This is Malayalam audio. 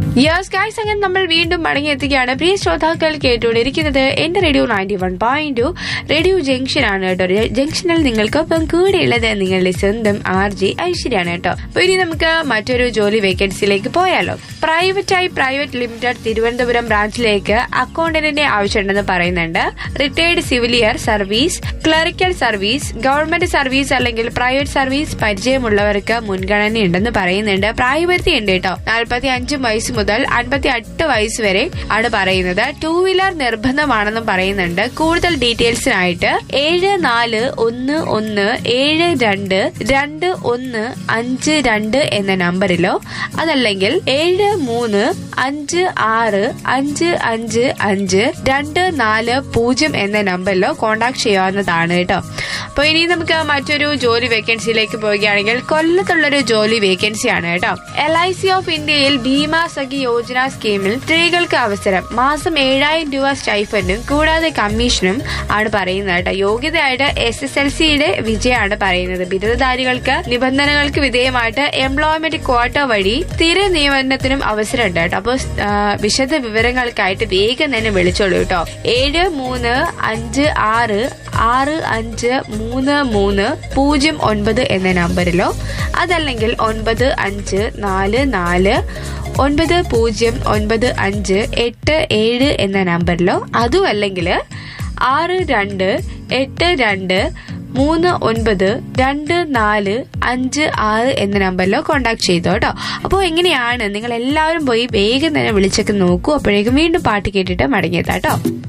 യെസ് ഗൈസ് അങ്ങനെ നമ്മൾ വീണ്ടും മടങ്ങിയെത്തുകയാണ് പ്രിയ ശ്രോതാക്കൾ കേട്ടുകൊണ്ടിരിക്കുന്നത് എന്റെ radio ninety one point two radio junction ആണ് കേട്ടോ രെ- ജംഗ്ഷനിൽ നിങ്ങൾക്കൊപ്പം കൂടെയുള്ളത് നിങ്ങളുടെ സ്വന്തം ആർ ജെ ഐശ്വര്യാണ് കേട്ടോ അപ്പൊ ഇനി നമുക്ക് മറ്റൊരു ജോലി വേക്കൻസിയിലേക്ക് പോയാലോ പ്രൈവറ്റായി പ്രൈവറ്റ് ലിമിറ്റഡ് തിരുവനന്തപുരം ബ്രാഞ്ചിലേക്ക് അക്കൗണ്ടന്റിന്റെ ആവശ്യമുണ്ടെന്ന് പറയുന്നുണ്ട് retired civilian service clerical service government service അല്ലെങ്കിൽ പ്രൈവറ്റ് സർവീസ് പരിചയമുള്ളവർക്ക് മുൻഗണനയുണ്ടെന്ന് പറയുന്നുണ്ട് പ്രായപരിധി ഉണ്ട് കേട്ടോ നാൽപ്പത്തി അഞ്ച് വയസ്സ് മുതൽ അൻപത്തി എട്ട് വയസ്സ് വരെ ആണ് പറയുന്നത് ടൂ വീലർ നിർബന്ധമാണെന്നും പറയുന്നുണ്ട് കൂടുതൽ ഡീറ്റെയിൽസിനായിട്ട് ഏഴ് നാല് ഒന്ന് ഒന്ന് ഏഴ് രണ്ട് രണ്ട് ഒന്ന് അഞ്ച് രണ്ട് എന്ന നമ്പറിലോ അതല്ലെങ്കിൽ ഏഴ് മൂന്ന് അഞ്ച് ആറ് അഞ്ച് അഞ്ച് അഞ്ച് രണ്ട് നാല് പൂജ്യം എന്ന നമ്പറിലോ കോൺടാക്ട് ചെയ്യാവുന്നതാണ് കേട്ടോ അപ്പൊ ഇനി നമുക്ക് മറ്റൊരു ജോലി വേക്കൻസിയിലേക്ക് പോവുകയാണെങ്കിൽ കൊല്ലത്തുള്ളൊരു ജോലി വേക്കൻസിയാണ് കേട്ടോ എൽ ഐ സി ഓഫ് ഇന്ത്യയിൽ ഭീമാ സഖി യോജന സ്കീമിൽ സ്ത്രീകൾക്ക് അവസരം മാസം ഏഴായിരം രൂപ സ്റ്റൈഫൻഡും കൂടാതെ കമ്മീഷനും ആണ് പറയുന്നത് കേട്ടോ യോഗ്യതയായിട്ട് എസ് എസ് എൽ സിയുടെ വിജയമാണ് പറയുന്നത് ബിരുദധാരികൾക്ക് നിബന്ധനകൾക്ക് വിധേയമായിട്ട് എംപ്ലോയ്മെന്റ് ക്വാട്ട വഴി സ്ഥിര നിയമനത്തിനും അവസരമുണ്ട് കേട്ടോ അപ്പോൾ വിശദ വിവരങ്ങൾക്കായിട്ട് വേഗം തന്നെ വിളിച്ചോളൂ കേട്ടോ ഏഴ് മൂന്ന് അഞ്ച് ആറ് ആറ് അഞ്ച് മൂന്ന് മൂന്ന് പൂജ്യം ഒൻപത് എന്ന നമ്പറിലോ അതല്ലെങ്കിൽ ഒൻപത് അഞ്ച് നാല് നാല് ഒൻപത് പൂജ്യം ഒൻപത് അഞ്ച് എട്ട് ഏഴ് എന്ന നമ്പറിലോ അതും അല്ലെങ്കിൽ ആറ് രണ്ട് എട്ട് രണ്ട് മൂന്ന് ഒൻപത് രണ്ട് നാല് അഞ്ച് ആറ് എന്ന നമ്പറിലോ കോൺടാക്ട് ചെയ്തോ കേട്ടോ അപ്പോൾ എങ്ങനെയാണ് നിങ്ങൾ എല്ലാവരും പോയി വേഗം തന്നെ വിളിച്ചൊക്കെ നോക്കൂ അപ്പോഴേക്കും വീണ്ടും പാട്ട് കേട്ടിട്ട് മടങ്ങിയെത്താട്ടോ